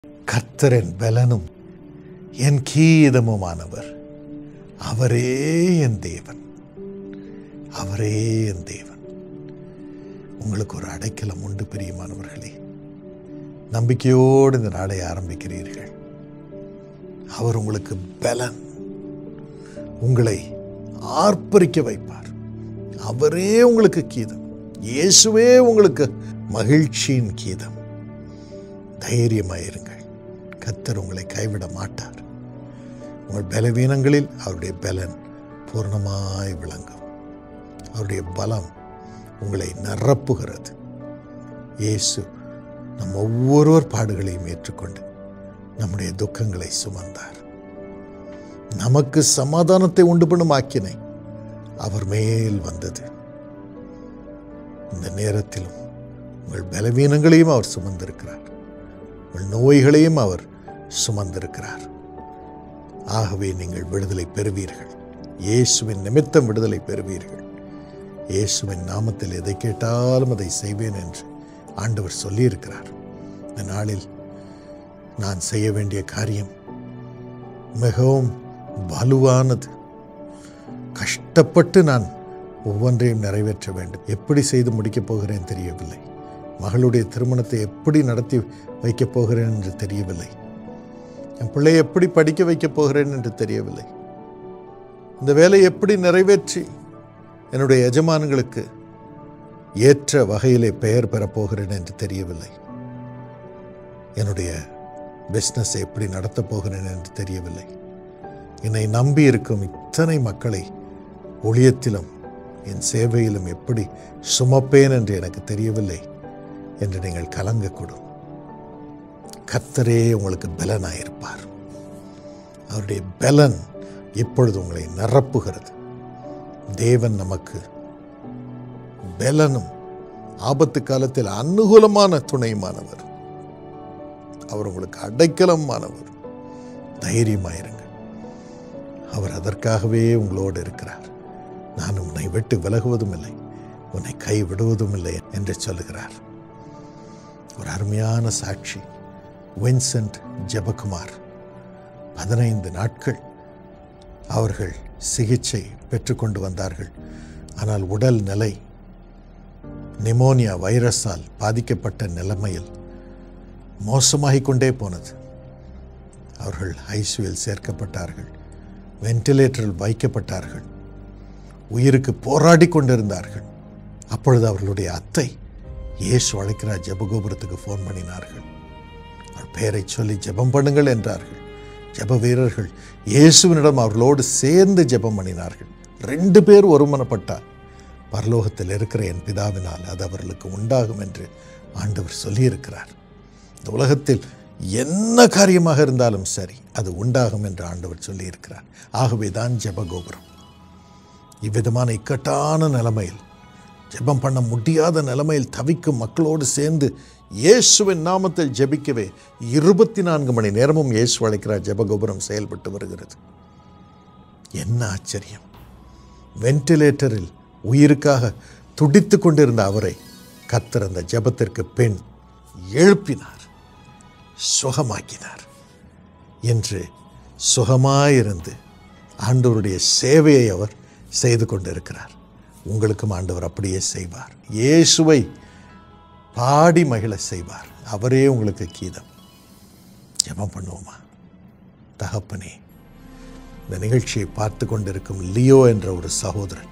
கர்த்தரின் பலனும் என் கீதமுமானவர் அவரே என் தேவன் அவரே என் தேவன் உங்களுக்கு ஒரு அடைக்கலம் உண்டு பிரியமானவர்களே நம்பிக்கையோடு இந்த நாளை ஆரம்பிக்கிறீர்கள் அவர் உங்களுக்கு பலன் உங்களை ஆர்ப்பரிக்க வைப்பார் அவரே உங்களுக்கு கீதம் இயேசுவே உங்களுக்கு மகிழ்ச்சியின் கீதம் தைரியமாயிருங்கள் கத்தர் உங்களை கைவிட மாட்டார் உங்கள் பலவீனங்களில் அவருடைய பலன் பூர்ணமாய் விளங்கும் அவருடைய பலம் உங்களை நிரப்புகிறது இயேசு நம் ஒவ்வொருவர் பாடுகளையும் ஏற்றுக்கொண்டு நம்முடைய துக்கங்களை சுமந்தார் நமக்கு சமாதானத்தை உண்டு பண்ணும் ஆக்கினை அவர் மேல் வந்தது இந்த நேரத்திலும் உங்கள் பலவீனங்களையும் அவர் சுமந்திருக்கிறார் உங்கள் நோய்களையும் அவர் சுமந்திருக்கிறார் ஆகவே நீங்கள் விடுதலை பெறுவீர்கள் இயேசுவின் நிமித்தம் விடுதலை பெறுவீர்கள் இயேசுவின் நாமத்தில் எதை கேட்டாலும் அதை செய்வேன் என்று ஆண்டவர் சொல்லியிருக்கிறார் இந்த நாளில் நான் செய்ய வேண்டிய காரியம் மிகவும் வலுவானது கஷ்டப்பட்டு நான் ஒவ்வொன்றையும் நிறைவேற்ற வேண்டும் எப்படி செய்து முடிக்கப் போகிறேன் தெரியவில்லை மகளுடைய திருமணத்தை எப்படி நடத்தி வைக்கப் போகிறேன் என்று தெரியவில்லை என் பிள்ளையை எப்படி படிக்க வைக்கப் போகிறேன் என்று தெரியவில்லை இந்த வேலையை எப்படி நிறைவேற்றி என்னுடைய எஜமான்களுக்கு ஏற்ற வகையிலே பெயர் பெறப்போகிறேன் என்று தெரியவில்லை என்னுடைய பிஸ்னஸை எப்படி நடத்தப் போகிறேன் என்று தெரியவில்லை என்னை நம்பி இருக்கும் இத்தனை மக்களை ஒளியத்திலும் என் சேவையிலும் எப்படி சுமப்பேன் என்று எனக்கு தெரியவில்லை என்று நீங்கள் கலங்கக்கூடும் கர்த்தரே உங்களுக்கு பலனாயிருப்பார் அவருடைய பலன் இப்பொழுது உங்களை நிரப்புகிறது தேவன் நமக்கு பலனும் ஆபத்து காலத்தில் அனுகூலமான துணையுமானவர் அவர் உங்களுக்கு அடைக்கலமானவர் தைரியமாயிருங்கள் அவர் அதற்காகவே உங்களோடு இருக்கிறார் நான் உன்னை விட்டு விலகுவதும் இல்லை உன்னை கை விடுவதும் இல்லை என்று சொல்லுகிறார் ஒரு அருமையான சாட்சி வின்சென்ட் ஜெபகுமார் பதினைந்து நாட்கள் அவர்கள் சிகிச்சை பெற்றுக்கொண்டு வந்தார்கள் ஆனால் உடல் நிலை நிமோனியா வைரஸால் பாதிக்கப்பட்ட நிலைமையில் மோசமாகிக் கொண்டே போனது அவர்கள் ஐசியூவில் சேர்க்கப்பட்டார்கள் வென்டிலேட்டரில் வைக்கப்பட்டார்கள் உயிருக்கு போராடி கொண்டிருந்தார்கள் அப்பொழுது அவர்களுடைய அத்தை இயேசு அழைக்கிறார் ஜெபகோபுரத்துக்கு ஃபோன் பண்ணினார்கள் அவர் பெயரை சொல்லி ஜெபம் பண்ணுங்கள் என்றார்கள் ஜெப வீரர்கள் இயேசுவினிடம் அவர்களோடு சேர்ந்து ஜெபம் பண்ணினார்கள் ரெண்டு பேர் ஒருமனப்பட்டார் பரலோகத்தில் இருக்கிற என் பிதாவினால் அது அவர்களுக்கு உண்டாகும் என்று ஆண்டவர் சொல்லியிருக்கிறார் இந்த உலகத்தில் என்ன காரியமாக இருந்தாலும் சரி அது உண்டாகும் என்று ஆண்டவர் சொல்லியிருக்கிறார் ஆகவே தான் ஜெபகோபுரம் இவ்விதமான இக்கட்டான நிலைமையில் ஜெபம் பண்ண முடியாத நிலைமையில் தவிக்கும் மக்களோடு சேர்ந்து இயேசுவின் நாமத்தில் ஜெபிக்கவே இருபத்தி நான்கு மணி நேரமும் இயேசு அழைக்கிறார் ஜெபகோபுரம் செயல்பட்டு வருகிறது என்ன ஆச்சரியம் வென்டிலேட்டரில் உயிருக்காக துடித்து கொண்டிருந்த அவரை கத்தர் அந்த ஜெபத்திற்கு பெண் எழுப்பினார் சுகமாக்கினார் என்று சுகமாயிருந்து ஆண்டவருடைய சேவையை அவர் செய்து கொண்டிருக்கிறார் உங்களுக்கும் ஆண்டவர் அப்படியே செய்வார் இயேசுவை பாடி மகிழ செய்வார் அவரே உங்களுக்கு கீதம் ஜெபம் பண்ணுவோமா தகப்பனே இந்த நிகழ்ச்சியை பார்த்து கொண்டிருக்கும் லியோ என்ற ஒரு சகோதரன்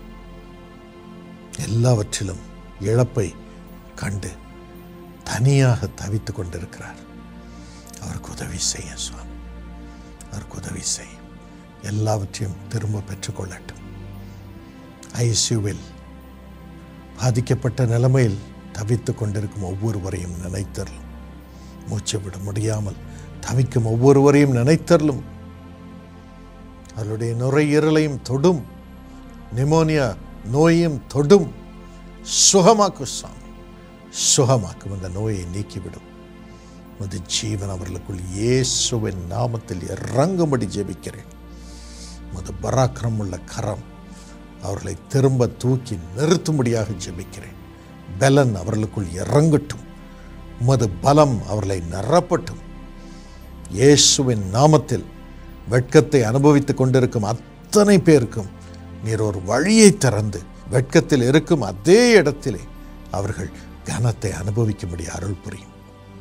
எல்லாவற்றிலும் இழப்பை கண்டு தனியாக தவித்து கொண்டிருக்கிறார் அவருக்கு உதவி செய்ய சுவாமி அவருக்கு உதவி செய்யும் எல்லாவற்றையும் திரும்ப பெற்றுக்கொள்ளட்டும் ஐசியூவில் பாதிக்கப்பட்ட நிலைமையில் தவித்து கொண்டிருக்கும் ஒவ்வொருவரையும் நினைத்தரலும் மூச்சு விட முடியாமல் தவிக்கும் ஒவ்வொருவரையும் நினைத்தரலும் அவருடைய நுரையீரலையும் தொடும் நிமோனியா நோயும் தொடும் சுகமாக்கு சுவாமி சுகமாக்கும் அந்த நோயை நீக்கிவிடும் முது ஜீவன் அவர்களுக்குள் இயேசுவின் நாமத்தில் இறங்கும்படி ஜெபிக்கிறேன் முது பராக்கிரம் உள்ள கரம் அவர்களை திரும்ப தூக்கி நிறுத்தும்படியாக ஜெபிக்கிறேன் பலன் அவர்களுக்குள் இறங்கட்டும் உமது பலம் அவர்களை நிரப்பட்டும் இயேசுவின் நாமத்தில் வெட்கத்தை அனுபவித்துக் கொண்டிருக்கும் அத்தனை பேருக்கும் நீர் ஒரு வழியை திறந்து வெட்கத்தில் இருக்கும் அதே இடத்திலே அவர்கள் கனத்தை அனுபவிக்கும்படி அருள் புரியும்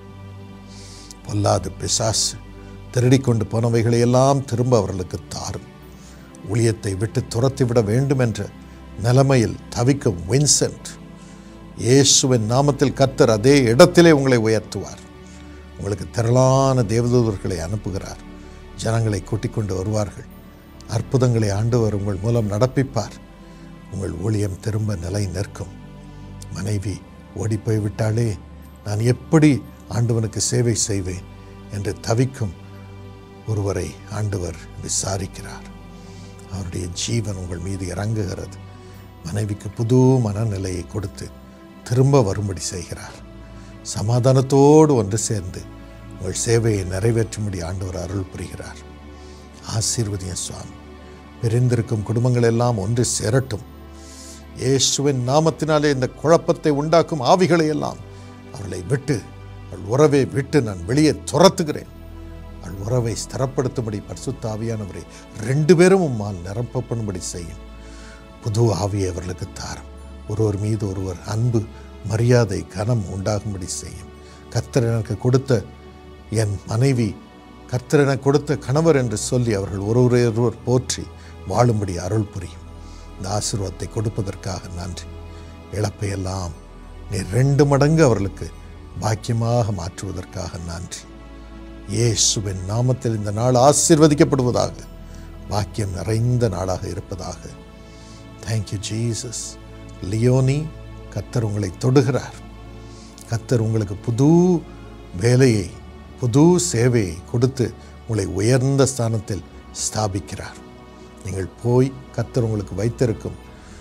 பொல்லாது பிசாசு திருடிக் கொண்டு போனவைகளை எல்லாம் திரும்ப அவர்களுக்கு தாரும் ஊழியத்தை விட்டு துரத்திவிட வேண்டும் என்ற நிலைமையில் தவிக்கும் வின்சென்ட் இயேசுவின் நாமத்தில் கத்தர் அதே இடத்திலே உங்களை உயர்த்துவார் உங்களுக்கு திரளான தேவதூதர்களை அனுப்புகிறார் ஜனங்களை கூட்டிக் கொண்டு வருவார்கள் அற்புதங்களை ஆண்டவர் உங்கள் மூலம் நடப்பிப்பார் உங்கள் ஊழியம் திரும்ப நிலை நிற்கும் மனைவி ஓடிப்போய் விட்டாலே நான் எப்படி ஆண்டவனுக்கு சேவை செய்வேன் என்று தவிக்கும் ஒருவரை ஆண்டவர் விசாரிக்கிறார் அவருடைய ஜீவன் உங்கள் மீது இறங்குகிறது மனைவிக்கு புது மனநிலையை கொடுத்து திரும்ப வரும்படி செய்கிறார் சமாதானத்தோடு ஒன்று சேர்ந்து உங்கள் சேவையை நிறைவேற்றும்படி ஆண்டவர் அருள் புரிகிறார் ஆசீர்வதிய சுவாமி பிரிந்திருக்கும் குடும்பங்கள் எல்லாம் ஒன்று சேரட்டும் இயேசுவின் நாமத்தினாலே இந்த குழப்பத்தை உண்டாக்கும் ஆவிகளை எல்லாம் அவளை விட்டு அவள் உறவை விட்டு நான் வெளியே துரத்துகிறேன் அவள் உறவை ஸ்திரப்படுத்தும்படி பரிசுத்த ஆவியானவரை ரெண்டு பேரும் உம்மால் நிரப்பப்படும்படி செய்யும் புது ஆவியை அவர்களுக்கு தாரும் ஒருவர் மீது ஒருவர் அன்பு மரியாதை கனம் உண்டாகும்படி செய்யும் கர்த்தர் எனக்கு கொடுத்த என் மனைவி கர்த்தர் எனக்கு கொடுத்த கணவர் என்று சொல்லி அவர்கள் ஒருவரை ஒருவர் போற்றி வாழும்படி அருள் புரியும் இந்த ஆசீர்வாதத்தை கொடுப்பதற்காக நன்றி இழப்பையெல்லாம் நீ ரெண்டு மடங்கு அவர்களுக்கு பாக்கியமாக மாற்றுவதற்காக நன்றி இயேசுவின் நாமத்தில் இந்த நாள் ஆசீர்வதிக்கப்படுவதாக பாக்கியம் நிறைந்த நாளாக இருப்பதாக தேங்க்யூ ஜீசஸ் லியோனி கத்தர் உங்களை தொடுகிறார் கத்தர் உங்களுக்கு புது வேலையை புது சேவையை கொடுத்து உங்களை உயர்ந்த ஸ்தானத்தில் ஸ்தாபிக்கிறார் நீங்கள் போய் கத்தர் உங்களுக்கு வைத்திருக்கும்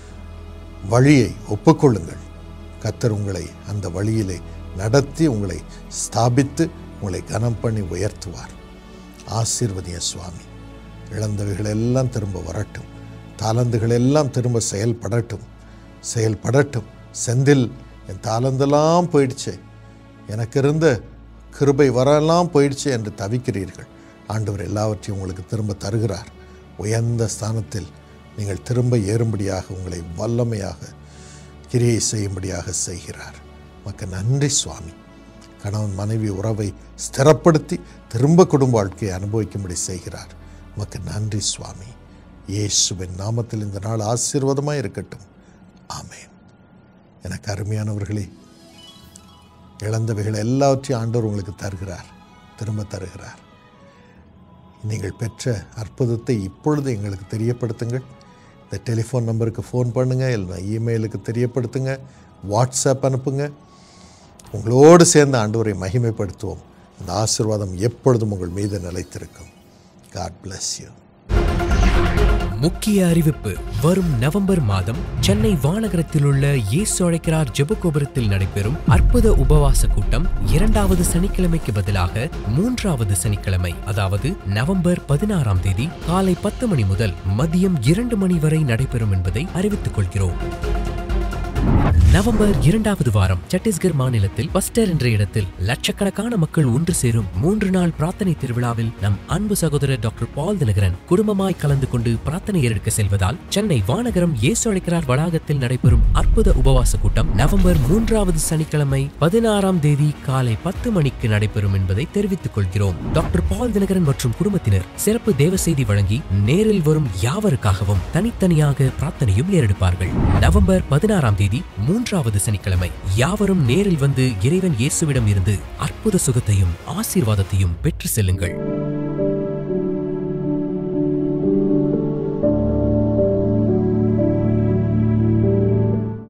வழியை ஒப்புக்கொள்ளுங்கள் கத்தர் உங்களை அந்த வழியிலே நடத்தி உங்களை ஸ்தாபித்து உங்களை கனம் பண்ணி உயர்த்துவார் ஆசீர்வதிய சுவாமி இழந்தவைகள் எல்லாம் திரும்ப வரட்டும் தாளந்துகள் எல்லாம் திரும்ப செயல்படட்டும் செயல்படட்டும் செந்தில் என் தாளந்தெல்லாம் போயிடுச்சு எனக்கு இருந்த கிருபை வரலாம் போயிடுச்சு என்று தவிக்கிறீர்கள் ஆண்டவர் எல்லாவற்றையும் உங்களுக்கு திரும்ப தருகிறார் உயர்ந்த ஸ்தானத்தில் நீங்கள் திரும்ப ஏறும்படியாக உங்களை வல்லமையாக கிரியை செய்யும்படியாக செய்கிறார் மக்க நன்றி சுவாமி கணவன் மனைவி உறவை ஸ்திரப்படுத்தி திரும்ப குடும்ப வாழ்க்கையை அனுபவிக்கும்படி செய்கிறார் மக்க நன்றி சுவாமி இயேசுவின் நாமத்தில் இந்த நாள் ஆசீர்வாதமாக இருக்கட்டும் ஆமென் எனக்கு அருமையானவர்களே இழந்தவைகள் எல்லாவற்றையும் ஆண்டவர் உங்களுக்கு தருகிறார் திரும்ப தருகிறார் நீங்கள் பெற்ற அற்புதத்தை இப்பொழுது எங்களுக்கு தெரியப்படுத்துங்கள் இந்த டெலிஃபோன் நம்பருக்கு ஃபோன் பண்ணுங்கள் இல்லை இமெயிலுக்கு தெரியப்படுத்துங்க வாட்ஸ்அப் அனுப்புங்க உங்களோடு சேர்ந்து ஆண்டவரை மகிமைப்படுத்துவோம் அந்த ஆசீர்வாதம் எப்பொழுதும் உங்கள் மீது நிலைத்திருக்கும் காட் bless you முக்கிய அறிவிப்பு வரும் நவம்பர் மாதம் சென்னை வானகரத்தில் உள்ள இயேசு அழைக்கிறார் ஜெபகோபுரத்தில் நடைபெறும் அற்புத உபவாச கூட்டம் இரண்டாவது சனிக்கிழமைக்கு பதிலாக மூன்றாவது சனிக்கிழமை அதாவது நவம்பர் பதினாறாம் தேதி காலை பத்து மணி முதல் மதியம் இரண்டு மணி வரை நடைபெறும் என்பதை அறிவித்துக் கொள்கிறோம் நவம்பர் இரண்டாவது வாரம் சத்தீஸ்கர் மாநிலத்தில் பஸ்டர் என்ற இடத்தில் லட்சக்கணக்கான மக்கள் ஒன்று சேரும் மூன்று நாள் பிரார்த்தனை திருவிழாவில் நம் அன்பு சகோதரர் டாக்டர் பால் தினகரன் குடும்பமாய் கலந்து கொண்டு பிரார்த்தனை எடுக்க செல்வதால் சென்னை வானகரம் இயேசு அழைக்கிறார் வளாகத்தில் நடைபெறும் அற்புத உபவாச கூட்டம் நவம்பர் மூன்றாவது சனிக்கிழமை பதினாறாம் தேதி காலை பத்து மணிக்கு நடைபெறும் என்பதை தெரிவித்துக் கொள்கிறோம் டாக்டர் பால் தினகரன் மற்றும் குடும்பத்தினர் சிறப்பு தேவ செய்தி வழங்கி நேரில் வரும் யாவருக்காகவும் தனித்தனியாக பிரார்த்தனையும் ஏறெடுப்பார்கள் நவம்பர் பதினாறாம் தேதி மூன்றாவது சனிக்கிழமை யாவரும் நேரில் வந்து இறைவன் இயேசுவிடம் இருந்து அற்புத சுகத்தையும் ஆசீர்வாதத்தையும் பெற்று செல்லுங்கள்